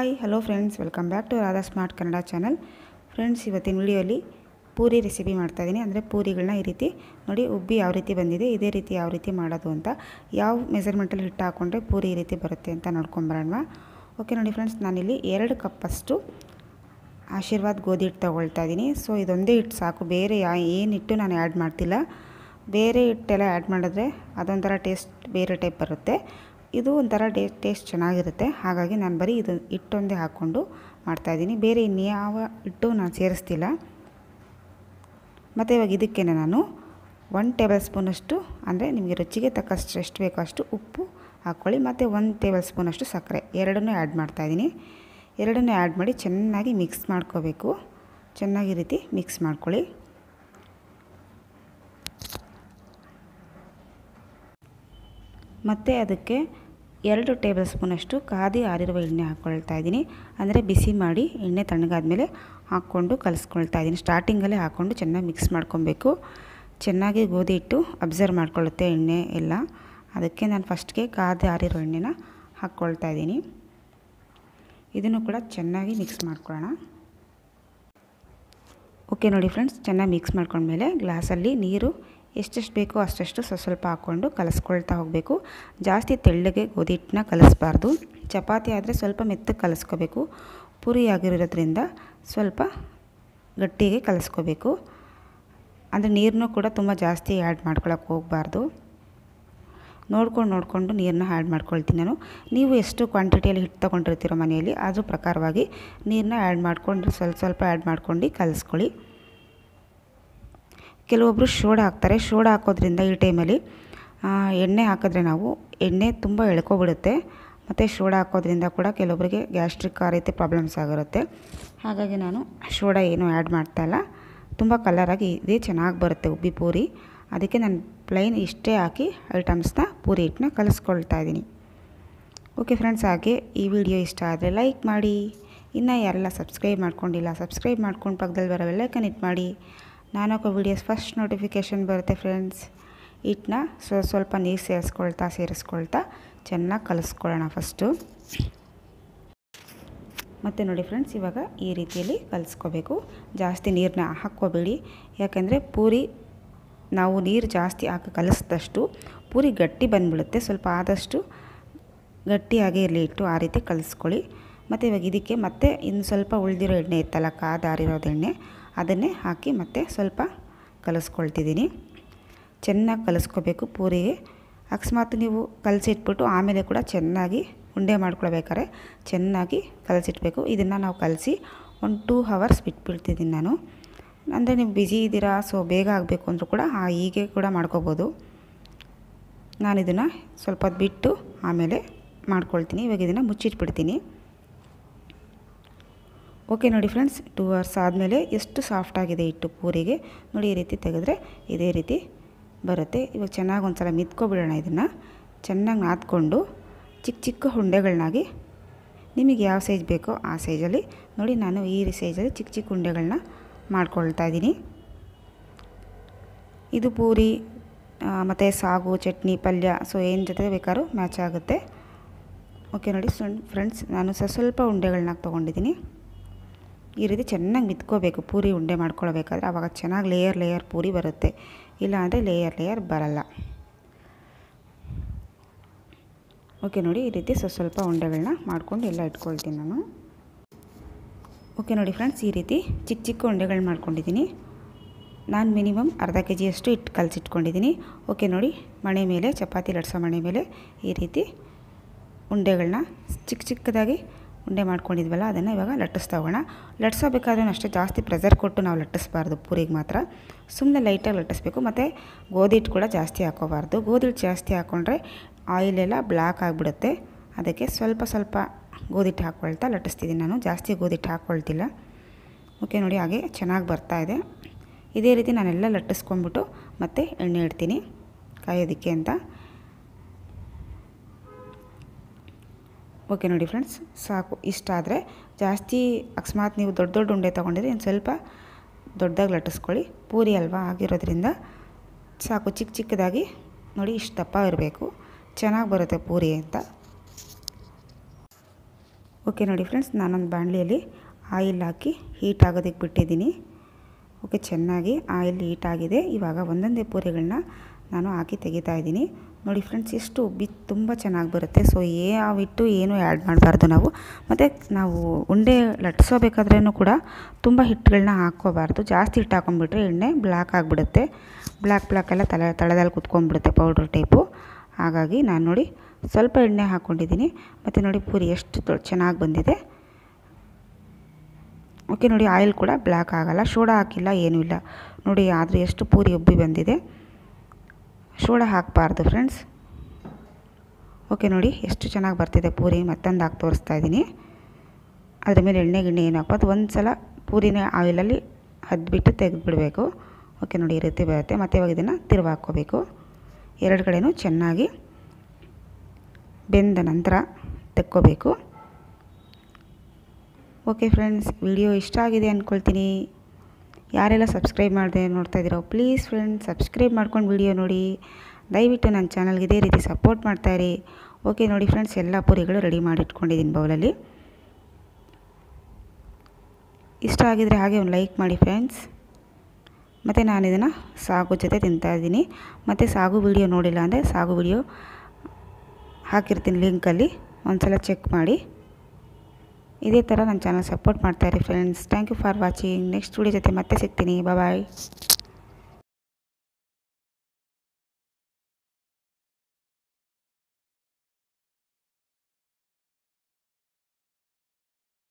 hi hello friends welcome back to Radha smart Kannada channel friends ಇವತ್ತಿನ ವಿಡಿಯೋಲಿ puri recipe ಮಾಡ್ತಾಯಿದ್ದೀನಿ ಅಂದರೆ ಪೂರಿಗಳನ್ನ ಈ ರೀತಿ ನೋಡಿ ಉಬ್ಬಿ ಯಾವ ರೀತಿ ಬಂದಿದೆ ಇದೇ ರೀತಿ ಯಾವ ರೀತಿ ಮಾಡೋದು ಅಂತ ಯಾವ ಮೆಸರ್ಮೆಂಟಲ್ಲಿ ಹಿಟ್ಟು ಹಾಕ್ಕೊಂಡ್ರೆ ಪೂರಿ ಈ ರೀತಿ ಬರುತ್ತೆ ಅಂತ ನೋಡ್ಕೊಂಬರೋಣ ಓಕೆ ನೋಡಿ ಫ್ರೆಂಡ್ಸ್ ನಾನಿಲ್ಲಿ ಎರಡು ಕಪ್ಪಷ್ಟು ಆಶೀರ್ವಾದ್ ಗೋಧಿ ಹಿಟ್ಟು ತೊಗೊಳ್ತಾ ಇದ್ದೀನಿ ಸೊ ಇದೊಂದೇ ಹಿಟ್ಟು ಸಾಕು ಬೇರೆ ಯಾ ಏನು ಹಿಟ್ಟು ನಾನು ಆ್ಯಡ್ ಮಾಡ್ತಿಲ್ಲ ಬೇರೆ ಹಿಟ್ಟೆಲ್ಲ ಆ್ಯಡ್ ಮಾಡಿದ್ರೆ ಅದೊಂಥರ ಟೇಸ್ಟ್ ಬೇರೆ ಟೈಪ್ ಬರುತ್ತೆ ಇದು ಒಂಥರ ಡೇ ಟೇಸ್ಟ್ ಚೆನ್ನಾಗಿರುತ್ತೆ ಹಾಗಾಗಿ ನಾನು ಬರೀ ಇದು ಹಿಟ್ಟೊಂದೇ ಹಾಕ್ಕೊಂಡು ಮಾಡ್ತಾಯಿದ್ದೀನಿ ಬೇರೆ ಇನ್ಯಾವ ಹಿಟ್ಟು ನಾನು ಸೇರಿಸ್ತಿಲ್ಲ ಮತ್ತು ಇವಾಗ ಇದಕ್ಕೆ ನಾನು ಒನ್ ಟೇಬಲ್ ಸ್ಪೂನಷ್ಟು ಅಂದರೆ ನಿಮಗೆ ರುಚಿಗೆ ತಕ್ಕಷ್ಟು ಎಷ್ಟು ಬೇಕೋ ಅಷ್ಟು ಉಪ್ಪು ಹಾಕ್ಕೊಳ್ಳಿ ಮತ್ತು ಒಂದು ಟೇಬಲ್ ಸ್ಪೂನಷ್ಟು ಸಕ್ಕರೆ ಎರಡನ್ನೂ ಆ್ಯಡ್ ಮಾಡ್ತಾಯಿದ್ದೀನಿ ಎರಡನ್ನೂ ಆ್ಯಡ್ ಮಾಡಿ ಚೆನ್ನಾಗಿ ಮಿಕ್ಸ್ ಮಾಡ್ಕೋಬೇಕು ಚೆನ್ನಾಗಿ ಈ ರೀತಿ ಮಿಕ್ಸ್ ಮಾಡ್ಕೊಳ್ಳಿ ಮತ್ತು ಅದಕ್ಕೆ ಎರಡು ಟೇಬಲ್ ಸ್ಪೂನಷ್ಟು ಕಾದಿ ಆರಿರುವ ಎಣ್ಣೆ ಹಾಕ್ಕೊಳ್ತಾ ಇದ್ದೀನಿ ಅಂದರೆ ಬಿಸಿ ಮಾಡಿ ಎಣ್ಣೆ ತಣ್ಣಗಾದ್ಮೇಲೆ ಹಾಕ್ಕೊಂಡು ಕಲಿಸ್ಕೊಳ್ತಾ ಇದ್ದೀನಿ ಸ್ಟಾರ್ಟಿಂಗಲ್ಲೇ ಹಾಕ್ಕೊಂಡು ಚೆನ್ನಾಗಿ ಮಿಕ್ಸ್ ಮಾಡ್ಕೊಬೇಕು ಚೆನ್ನಾಗಿ ಗೋಧಿ ಹಿಟ್ಟು ಅಬ್ಸರ್ವ್ ಮಾಡ್ಕೊಳ್ಳುತ್ತೆ ಎಣ್ಣೆ ಎಲ್ಲ ಅದಕ್ಕೆ ನಾನು ಫಸ್ಟ್ಗೆ ಕಾದಿ ಆರಿರೋ ಎಣ್ಣೆನ ಹಾಕ್ಕೊಳ್ತಾ ಇದ್ದೀನಿ ಇದನ್ನು ಕೂಡ ಚೆನ್ನಾಗಿ ಮಿಕ್ಸ್ ಮಾಡ್ಕೊಳ್ಳೋಣ ಓಕೆ ನೋಡಿ ಫ್ರೆಂಡ್ಸ್ ಚೆನ್ನಾಗಿ ಮಿಕ್ಸ್ ಮಾಡ್ಕೊಂಡ್ಮೇಲೆ ಗ್ಲಾಸಲ್ಲಿ ನೀರು ಎಷ್ಟೆಷ್ಟು ಬೇಕೋ ಅಷ್ಟಷ್ಟು ಸ್ವಲ್ಪ ಸ್ವಲ್ಪ ಹಾಕ್ಕೊಂಡು ಕಲಿಸ್ಕೊಳ್ತಾ ಹೋಗಬೇಕು ಜಾಸ್ತಿ ತೆಳ್ಳಗೆ ಗೋಧಿ ಹಿಟ್ಟನ್ನ ಕಲಿಸ್ಬಾರ್ದು ಚಪಾತಿ ಆದರೆ ಸ್ವಲ್ಪ ಮೆತ್ತಗೆ ಕಲಿಸ್ಕೋಬೇಕು ಪುರಿ ಆಗಿರೋದ್ರಿಂದ ಸ್ವಲ್ಪ ಗಟ್ಟಿಗೆ ಕಲಿಸ್ಕೋಬೇಕು ಅಂದರೆ ನೀರನ್ನು ಕೂಡ ತುಂಬ ಜಾಸ್ತಿ ಆ್ಯಡ್ ಮಾಡ್ಕೊಳಕ್ಕೆ ಹೋಗಬಾರ್ದು ನೋಡ್ಕೊಂಡು ನೋಡಿಕೊಂಡು ನೀರನ್ನ ಆ್ಯಡ್ ಮಾಡ್ಕೊಳ್ತೀನಿ ನಾನು ನೀವು ಎಷ್ಟು ಕ್ವಾಂಟಿಟಿಯಲ್ಲಿ ಹಿಟ್ಟು ತೊಗೊಂಡಿರ್ತೀರೋ ಮನೆಯಲ್ಲಿ ಅದ್ರ ಪ್ರಕಾರವಾಗಿ ನೀರನ್ನ ಆ್ಯಡ್ ಮಾಡ್ಕೊಂಡು ಸ್ವಲ್ಪ ಸ್ವಲ್ಪ ಆ್ಯಡ್ ಮಾಡ್ಕೊಂಡು ಕಲಿಸ್ಕೊಳ್ಳಿ ಕೆಲವೊಬ್ಬರು ಶೋಡಾ ಹಾಕ್ತಾರೆ ಶೋಡಾ ಹಾಕೋದ್ರಿಂದ ಈ ಟೈಮಲ್ಲಿ ಎಣ್ಣೆ ಹಾಕಿದ್ರೆ ನಾವು ಎಣ್ಣೆ ತುಂಬ ಎಳ್ಕೊಬಿಡುತ್ತೆ ಮತ್ತು ಶೋಡಾ ಹಾಕೋದ್ರಿಂದ ಕೂಡ ಕೆಲವೊಬ್ಬರಿಗೆ ಗ್ಯಾಸ್ಟ್ರಿಕ್ ಆ ರೀತಿ ಪ್ರಾಬ್ಲಮ್ಸ್ ಆಗಿರುತ್ತೆ ಹಾಗಾಗಿ ನಾನು ಶೋಡಾ ಏನೂ ಆ್ಯಡ್ ಮಾಡ್ತಾಯಿಲ್ಲ ತುಂಬ ಕಲರಾಗಿ ಇದೇ ಚೆನ್ನಾಗಿ ಬರುತ್ತೆ ಉಬ್ಬಿ ಪೂರಿ ಅದಕ್ಕೆ ನಾನು ಪ್ಲೈನ್ ಇಷ್ಟೇ ಹಾಕಿ ಐಟಮ್ಸ್ನ ಪೂರಿ ಹಿಟ್ಟನ್ನ ಕಲಿಸ್ಕೊಳ್ತಾ ಇದ್ದೀನಿ ಓಕೆ ಫ್ರೆಂಡ್ಸ್ ಹಾಗೆ ಈ ವಿಡಿಯೋ ಇಷ್ಟ ಆದರೆ ಲೈಕ್ ಮಾಡಿ ಇನ್ನು ಯಾರೆಲ್ಲ ಸಬ್ಸ್ಕ್ರೈಬ್ ಮಾಡ್ಕೊಂಡಿಲ್ಲ ಸಬ್ಸ್ಕ್ರೈಬ್ ಮಾಡ್ಕೊಂಡು ಪಕ್ಕದಲ್ಲಿ ಬರೋ ಬೆಲ್ಲೈಕನ್ ಇಟ್ ಮಾಡಿ ನಾನು ಹಾಕೋ ವೀಡಿಯೋಸ್ ಫಸ್ಟ್ ನೋಟಿಫಿಕೇಷನ್ ಬರುತ್ತೆ ಫ್ರೆಂಡ್ಸ್ ಹಿಟ್ಟನ್ನ ಸ್ವ ಸ್ವಲ್ಪ ನೀರು ಸೇರಿಸ್ಕೊಳ್ತಾ ಸೇರಿಸ್ಕೊಳ್ತಾ ಚೆನ್ನಾಗಿ ಕಲಿಸ್ಕೊಳ್ಳೋಣ ಫಸ್ಟು ಮತ್ತು ನೋಡಿ ಫ್ರೆಂಡ್ಸ್ ಇವಾಗ ಈ ರೀತಿಯಲ್ಲಿ ಕಲಿಸ್ಕೋಬೇಕು ಜಾಸ್ತಿ ನೀರನ್ನ ಹಾಕ್ಕೋಬೇಡಿ ಯಾಕೆಂದರೆ ಪೂರಿ ನಾವು ನೀರು ಜಾಸ್ತಿ ಹಾಕಿ ಕಲಿಸಿದಷ್ಟು ಪೂರಿ ಗಟ್ಟಿ ಬಂದುಬಿಡುತ್ತೆ ಸ್ವಲ್ಪ ಆದಷ್ಟು ಗಟ್ಟಿಯಾಗಿ ಇರಲಿ ಇಟ್ಟು ಆ ರೀತಿ ಕಲಿಸ್ಕೊಳ್ಳಿ ಮತ್ತು ಇವಾಗ ಇದಕ್ಕೆ ಮತ್ತೆ ಇನ್ನು ಸ್ವಲ್ಪ ಉಳಿದಿರೋ ಎಣ್ಣೆ ಇತ್ತಲ್ಲ ಕಾದಾರಿರೋದು ಎಣ್ಣೆ ಅದನ್ನೇ ಹಾಕಿ ಮತ್ತೆ ಸ್ವಲ್ಪ ಕಲಿಸ್ಕೊಳ್ತಿದ್ದೀನಿ ಚೆನ್ನಾಗಿ ಕಲಿಸ್ಕೋಬೇಕು ಪೂರಿಗೆ ಅಕಸ್ಮಾತ್ ನೀವು ಕಲಸಿಟ್ಬಿಟ್ಟು ಆಮೇಲೆ ಕೂಡ ಚೆನ್ನಾಗಿ ಉಂಡೆ ಮಾಡ್ಕೊಳ್ಬೇಕಾದ್ರೆ ಚೆನ್ನಾಗಿ ಕಲಸಿಟ್ಬೇಕು ಇದನ್ನು ನಾವು ಕಲಸಿ ಒಂದು ಟೂ ಹವರ್ಸ್ ಬಿಟ್ಬಿಡ್ತಿದ್ದೀನಿ ನಾನು ಅಂದರೆ ನೀವು ಬ್ಯುಸಿ ಇದ್ದೀರಾ ಸೊ ಬೇಗ ಆಗಬೇಕು ಅಂದರೂ ಕೂಡ ಹೀಗೆ ಕೂಡ ಮಾಡ್ಕೋಬೋದು ನಾನು ಇದನ್ನು ಸ್ವಲ್ಪ ಹೊತ್ತು ಬಿಟ್ಟು ಆಮೇಲೆ ಮಾಡ್ಕೊಳ್ತೀನಿ ಇವಾಗ ಇದನ್ನು ಮುಚ್ಚಿಟ್ಬಿಡ್ತೀನಿ ಓಕೆ ನೋಡಿ ಫ್ರೆಂಡ್ಸ್ ಟೂ ಅವರ್ಸ್ ಆದಮೇಲೆ ಎಷ್ಟು ಸಾಫ್ಟಾಗಿದೆ ಹಿಟ್ಟು ಪೂರಿಗೆ ನೋಡಿ ಈ ರೀತಿ ತೆಗೆದ್ರೆ ಇದೇ ರೀತಿ ಬರುತ್ತೆ ಇವಾಗ ಚೆನ್ನಾಗಿ ಒಂದು ಸಲ ಮಿತ್ಕೊಬಿಡೋಣ ಇದನ್ನು ಚೆನ್ನಾಗಿ ನಾದ್ಕೊಂಡು ಚಿಕ್ಕ ಚಿಕ್ಕ ಉಂಡೆಗಳನ್ನಾಗಿ ನಿಮಗೆ ಯಾವ ಸೈಜ್ ಬೇಕೋ ಆ ಸೈಜಲ್ಲಿ ನೋಡಿ ನಾನು ಈ ಸೈಜಲ್ಲಿ ಚಿಕ್ಕ ಚಿಕ್ಕ ಉಂಡೆಗಳನ್ನ ಮಾಡ್ಕೊಳ್ತಾ ಇದ್ದೀನಿ ಇದು ಪೂರಿ ಮತ್ತು ಸಾಗು ಚಟ್ನಿ ಪಲ್ಯ ಸೊ ಏನು ಜೊತೆ ಬೇಕಾದ್ರೂ ಮ್ಯಾಚ್ ಆಗುತ್ತೆ ಓಕೆ ನೋಡಿ ಫ್ರೆಂಡ್ಸ್ ನಾನು ಸ ಸ್ವಲ್ಪ ಉಂಡೆಗಳನ್ನ ತೊಗೊಂಡಿದ್ದೀನಿ ಈ ರೀತಿ ಚೆನ್ನಾಗಿ ಮಿತ್ಕೋಬೇಕು ಪೂರಿ ಉಂಡೆ ಮಾಡ್ಕೊಳ್ಬೇಕಾದ್ರೆ ಆವಾಗ ಚೆನ್ನಾಗಿ ಲೇಯರ್ ಲೇಯರ್ ಪೂರಿ ಬರುತ್ತೆ ಇಲ್ಲ ಅಂದರೆ ಲೇಯರ್ ಲೇಯರ್ ಬರಲ್ಲ ಓಕೆ ನೋಡಿ ಈ ರೀತಿ ಸ್ವಲ್ಪ ಸ್ವಲ್ಪ ಉಂಡೆಗಳನ್ನ ಮಾಡ್ಕೊಂಡು ಎಲ್ಲ ಇಟ್ಕೊಳ್ತೀನಿ ನಾನು ಓಕೆ ನೋಡಿ ಫ್ರೆಂಡ್ಸ್ ಈ ರೀತಿ ಚಿಕ್ಕ ಚಿಕ್ಕ ಉಂಡೆಗಳು ಮಾಡ್ಕೊಂಡಿದ್ದೀನಿ ನಾನು ಮಿನಿಮಮ್ ಅರ್ಧ ಕೆ ಜಿಯಷ್ಟು ಇಟ್ಟು ಕಲಸಿಟ್ಕೊಂಡಿದ್ದೀನಿ ಓಕೆ ನೋಡಿ ಮಣೆ ಮೇಲೆ ಚಪಾತಿ ಲಟ್ಸೋ ಮಣೆ ಮೇಲೆ ಈ ರೀತಿ ಉಂಡೆಗಳನ್ನ ಚಿಕ್ಕ ಚಿಕ್ಕದಾಗಿ ಉಂಡೆ ಮಾಡ್ಕೊಂಡಿದ್ವಲ್ಲ ಅದನ್ನು ಇವಾಗ ಲಟ್ಟಿಸ್ತಾ ಹೋಗೋಣ ಲಟ್ಸೋಬೇಕಾದ್ರೂ ಅಷ್ಟೇ ಜಾಸ್ತಿ ಪ್ರೆಸರ್ ಕೊಟ್ಟು ನಾವು ಲಟ್ಟಿಸ್ಬಾರ್ದು ಪೂರಿಗೆ ಮಾತ್ರ ಸುಮ್ಮನೆ ಲೈಟಾಗಿ ಲಟ್ಟಿಸ್ಬೇಕು ಮತ್ತು ಗೋಧಿ ಹಿಟ್ಟು ಕೂಡ ಜಾಸ್ತಿ ಹಾಕೋಬಾರ್ದು ಗೋಧಿ ಹಿಟ್ಟು ಜಾಸ್ತಿ ಹಾಕ್ಕೊಂಡ್ರೆ ಆಯಿಲೆಲ್ಲ ಬ್ಲ್ಯಾಕ್ ಆಗಿಬಿಡುತ್ತೆ ಅದಕ್ಕೆ ಸ್ವಲ್ಪ ಸ್ವಲ್ಪ ಗೋಧಿ ಹಿಟ್ಟು ಹಾಕ್ಕೊಳ್ತಾ ಲಟ್ಟಿಸ್ತಿದ್ದೀನಿ ನಾನು ಜಾಸ್ತಿ ಗೋಧಿ ಹಿಟ್ಟು ಹಾಕ್ಕೊಳ್ತಿಲ್ಲ ಓಕೆ ನೋಡಿ ಹಾಗೆ ಚೆನ್ನಾಗಿ ಬರ್ತಾಯಿದೆ ಇದೇ ರೀತಿ ನಾನೆಲ್ಲ ಲಟ್ಟಿಸ್ಕೊಂಡ್ಬಿಟ್ಟು ಮತ್ತೆ ಎಣ್ಣೆ ಇಡ್ತೀನಿ ಕಾಯೋದಕ್ಕೆ ಅಂತ ಓಕೆ ನೋಡಿ ಫ್ರೆಂಡ್ಸ್ ಸಾಕು ಇಷ್ಟ ಆದರೆ ಜಾಸ್ತಿ ಅಕಸ್ಮಾತ್ ನೀವು ದೊಡ್ಡ ದೊಡ್ಡ ಉಂಡೆ ತೊಗೊಂಡಿದ್ರೆ ಇನ್ನು ಸ್ವಲ್ಪ ದೊಡ್ಡದಾಗಿ ಲಟ್ಟಿಸ್ಕೊಳ್ಳಿ ಪೂರಿ ಅಲ್ವಾ ಆಗಿರೋದ್ರಿಂದ ಸಾಕು ಚಿಕ್ಕ ಚಿಕ್ಕದಾಗಿ ನೋಡಿ ಇಷ್ಟು ದಪ್ಪ ಇರಬೇಕು ಚೆನ್ನಾಗಿ ಬರುತ್ತೆ ಪೂರಿ ಅಂತ ಓಕೆ ನೋಡಿ ಫ್ರೆಂಡ್ಸ್ ನಾನೊಂದು ಬಾಣಲಿಯಲ್ಲಿ ಆಯಿಲ್ ಹಾಕಿ ಹೀಟ್ ಆಗೋದಕ್ಕೆ ಬಿಟ್ಟಿದ್ದೀನಿ ಓಕೆ ಚೆನ್ನಾಗಿ ಆಯಿಲ್ ಹೀಟ್ ಆಗಿದೆ ಇವಾಗ ಒಂದೊಂದೇ ಪೂರಿಗಳನ್ನ ನಾನು ಹಾಕಿ ತೆಗಿತಾ ಇದ್ದೀನಿ ನೋಡಿ ಫ್ರೆಂಡ್ಸ್ ಎಷ್ಟು ಉಬ್ಬಿ ತುಂಬ ಚೆನ್ನಾಗಿ ಬರುತ್ತೆ ಸೊ ಯಾವ ಹಿಟ್ಟು ಏನೂ ಆ್ಯಡ್ ಮಾಡಬಾರ್ದು ನಾವು ಮತ್ತು ನಾವು ಉಂಡೆ ಲಟ್ಸೋಬೇಕಾದ್ರೂ ಕೂಡ ತುಂಬ ಹಿಟ್ಟುಗಳನ್ನ ಹಾಕ್ಕೋಬಾರ್ದು ಜಾಸ್ತಿ ಹಿಟ್ಟು ಹಾಕೊಂಡ್ಬಿಟ್ರೆ ಎಣ್ಣೆ ಬ್ಲ್ಯಾಕ್ ಆಗಿಬಿಡುತ್ತೆ ಬ್ಲ್ಯಾಕ್ ಬ್ಲ್ಯಾಕ್ ಎಲ್ಲ ತಲೆ ತಳದಲ್ಲಿ ಕುತ್ಕೊಂಡ್ಬಿಡುತ್ತೆ ಪೌಡ್ರ್ ಟೈಪು ಹಾಗಾಗಿ ನಾನು ನೋಡಿ ಸ್ವಲ್ಪ ಎಣ್ಣೆ ಹಾಕ್ಕೊಂಡಿದ್ದೀನಿ ಮತ್ತು ನೋಡಿ ಪೂರಿ ಎಷ್ಟು ಚೆನ್ನಾಗಿ ಬಂದಿದೆ ಓಕೆ ನೋಡಿ ಆಯಿಲ್ ಕೂಡ ಬ್ಲ್ಯಾಕ್ ಆಗಲ್ಲ ಶೋಡಾ ಹಾಕಿಲ್ಲ ಏನೂ ಇಲ್ಲ ನೋಡಿ ಆದರೆ ಎಷ್ಟು ಪೂರಿ ಉಬ್ಬಿ ಬಂದಿದೆ ಶೋಡಾ ಹಾಕಬಾರ್ದು ಫ್ರೆಂಡ್ಸ್ ಓಕೆ ನೋಡಿ ಎಷ್ಟು ಚೆನ್ನಾಗಿ ಬರ್ತಿದೆ ಪೂರಿ ಮತ್ತೊಂದು ಹಾಕಿ ತೋರಿಸ್ತಾ ಇದ್ದೀನಿ ಅದ್ರ ಮೇಲೆ ಎಣ್ಣೆ ಗಿಣ್ಣೆ ಏನು ಹಾಕ್ಬಾರ್ದು ಒಂದು ಸಲ ಪೂರಿನ ಆಯಿಲಲ್ಲಿ ಹದ್ಬಿಟ್ಟು ತೆಗೆದುಬಿಡಬೇಕು ಓಕೆ ನೋಡಿ ಈ ರೀತಿ ಬರುತ್ತೆ ಮತ್ತು ಇವಾಗ ಇದನ್ನು ತಿರುವು ಹಾಕ್ಕೋಬೇಕು ಎರಡು ಕಡೆಯೂ ಚೆನ್ನಾಗಿ ಬೆಂದ ನಂತರ ತೆಕ್ಕೋಬೇಕು ಓಕೆ ಫ್ರೆಂಡ್ಸ್ ವಿಡಿಯೋ ಇಷ್ಟ ಆಗಿದೆ ಅಂದ್ಕೊಳ್ತೀನಿ ಯಾರೆಲ್ಲ ಸಬ್ಸ್ಕ್ರೈಬ್ ಮಾಡದೆ ನೋಡ್ತಾ ಇದ್ದೀರೋ ಪ್ಲೀಸ್ ಫ್ರೆಂಡ್ಸ್ ಸಬ್ಸ್ಕ್ರೈಬ್ ಮಾಡ್ಕೊಂಡು ವಿಡಿಯೋ ನೋಡಿ ದಯವಿಟ್ಟು ನನ್ನ ಚಾನಲ್ಗೆ ಇದೇ ರೀತಿ ಸಪೋರ್ಟ್ ಮಾಡ್ತಾಯಿರಿ ಓಕೆ ನೋಡಿ ಫ್ರೆಂಡ್ಸ್ ಎಲ್ಲ ಪೂರಿಗಳು ರೆಡಿ ಮಾಡಿ ಇಟ್ಕೊಂಡಿದ್ದೀನಿ ಬೌಲಲ್ಲಿ ಇಷ್ಟ ಆಗಿದರೆ ಹಾಗೆ ಒಂದು ಲೈಕ್ ಮಾಡಿ ಫ್ರೆಂಡ್ಸ್ ಮತ್ತು ನಾನು ಇದನ್ನು ಸಾಗು ಜೊತೆ ತಿಂತಾಯಿದ್ದೀನಿ ಮತ್ತು ಸಾಗು ವಿಡಿಯೋ ನೋಡಿಲ್ಲ ಅಂದರೆ ಸಾಗು ವಿಡಿಯೋ ಹಾಕಿರ್ತೀನಿ ಲಿಂಕಲ್ಲಿ ಒಂದು ಸಲ ಚೆಕ್ ಮಾಡಿ ಇದೇ ಥರ ನನ್ನ ಚಾನಲ್ ಸಪೋರ್ಟ್ ಮಾಡ್ತಾಯಿರಿ friends thank you for watching next video ಜೊತೆ ಮತ್ತೆ ಸಿಗ್ತೀನಿ ಬಾಯ್